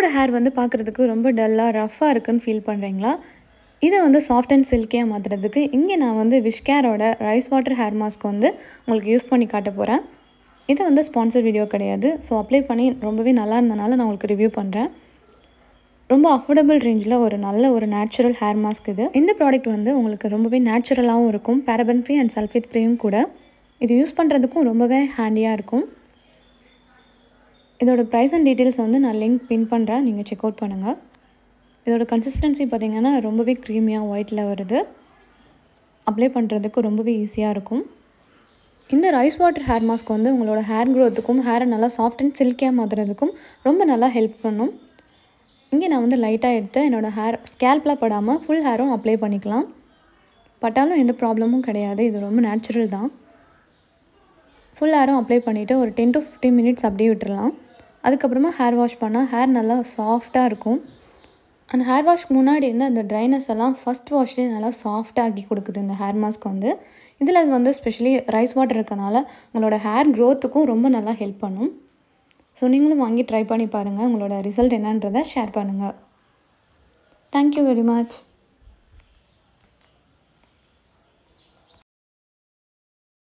hair வந்து பார்க்குறதுக்கு ரொம்ப டல்லாக ரஃப்பாக இருக்குன்னு ஃபீல் பண்ணுறீங்களா இதை வந்து சாஃப்ட் அண்ட் சில்கியாக மாற்றுறதுக்கு இங்கே நான் வந்து விஷ்கேரோட ரைஸ் வாட்டர் ஹேர் மாஸ்க் வந்து உங்களுக்கு யூஸ் பண்ணி காட்ட போகிறேன் இது வந்து ஸ்பான்சர் வீடியோ கிடையாது ஸோ அப்ளை பண்ணி ரொம்பவே நல்லா இருந்தனால நான் உங்களுக்கு ரிவ்யூ பண்ணுறேன் ரொம்ப அஃபோர்டபுள் ரேஞ்சில் ஒரு நல்ல ஒரு நேச்சுரல் ஹேர் மாஸ்க் இது இந்த ப்ராடக்ட் வந்து உங்களுக்கு ரொம்பவே நேச்சுரலாகவும் இருக்கும் பேரபன் ஃப்ரீ அண்ட் சல்ஃபேட் ஃப்ரீயும் கூட இது யூஸ் பண்ணுறதுக்கும் ரொம்பவே ஹேண்டியாக இருக்கும் இதோட ப்ரைஸ் அண்ட் டீட்டெயில்ஸ் வந்து நான் லிங்க் பின் பண்ணுறேன் நீங்கள் செக் அவுட் பண்ணுங்கள் இதோட கன்சிஸ்டன்சி பார்த்திங்கன்னா ரொம்பவே க்ரீமியாக ஒயிட்டில் வருது அப்ளை பண்ணுறதுக்கு ரொம்பவே ஈஸியாக இருக்கும் இந்த ரைஸ் வாட்டர் ஹேர் மாஸ்க் வந்து உங்களோட ஹேர் க்ரோத்துக்கும் ஹேரை நல்லா சாஃப்ட் அண்ட் சில்கியாக மாற்றுறதுக்கும் ரொம்ப நல்லா ஹெல்ப் பண்ணும் இங்கே நான் வந்து லைட்டாக எடுத்து என்னோடய ஹேர் ஸ்கேல்பில் படாமல் ஃபுல் ஹேரும் அப்ளை பண்ணிக்கலாம் பட்டாலும் எந்த ப்ராப்ளமும் கிடையாது இது ரொம்ப நேச்சுரல் தான் ஃபுல் ஹேரும் அப்ளை பண்ணிவிட்டு ஒரு டென் டு ஃபிஃப்டீன் மினிட்ஸ் அப்படியே விட்டுறலாம் அதுக்கப்புறமா ஹேர் வாஷ் பண்ணால் ஹேர் நல்லா சாஃப்டாக இருக்கும் அண்ட் ஹேர் வாஷ்க்கு முன்னாடி இருந்து அந்த ட்ரைனஸ் எல்லாம் ஃபஸ்ட் வாஷ்லேயே நல்லா சாஃப்டாகி கொடுக்குது இந்த ஹேர் மாஸ்க் வந்து இதில் வந்து ஸ்பெஷலி ரைஸ் வாட்டர் இருக்கனால உங்களோட ஹேர் க்ரோத்துக்கும் ரொம்ப நல்லா ஹெல்ப் பண்ணும் ஸோ நீங்களும் வாங்கி ட்ரை பண்ணி பாருங்கள் உங்களோட ரிசல்ட் என்னன்றதை ஷேர் பண்ணுங்கள் தேங்க்யூ வெரி மச்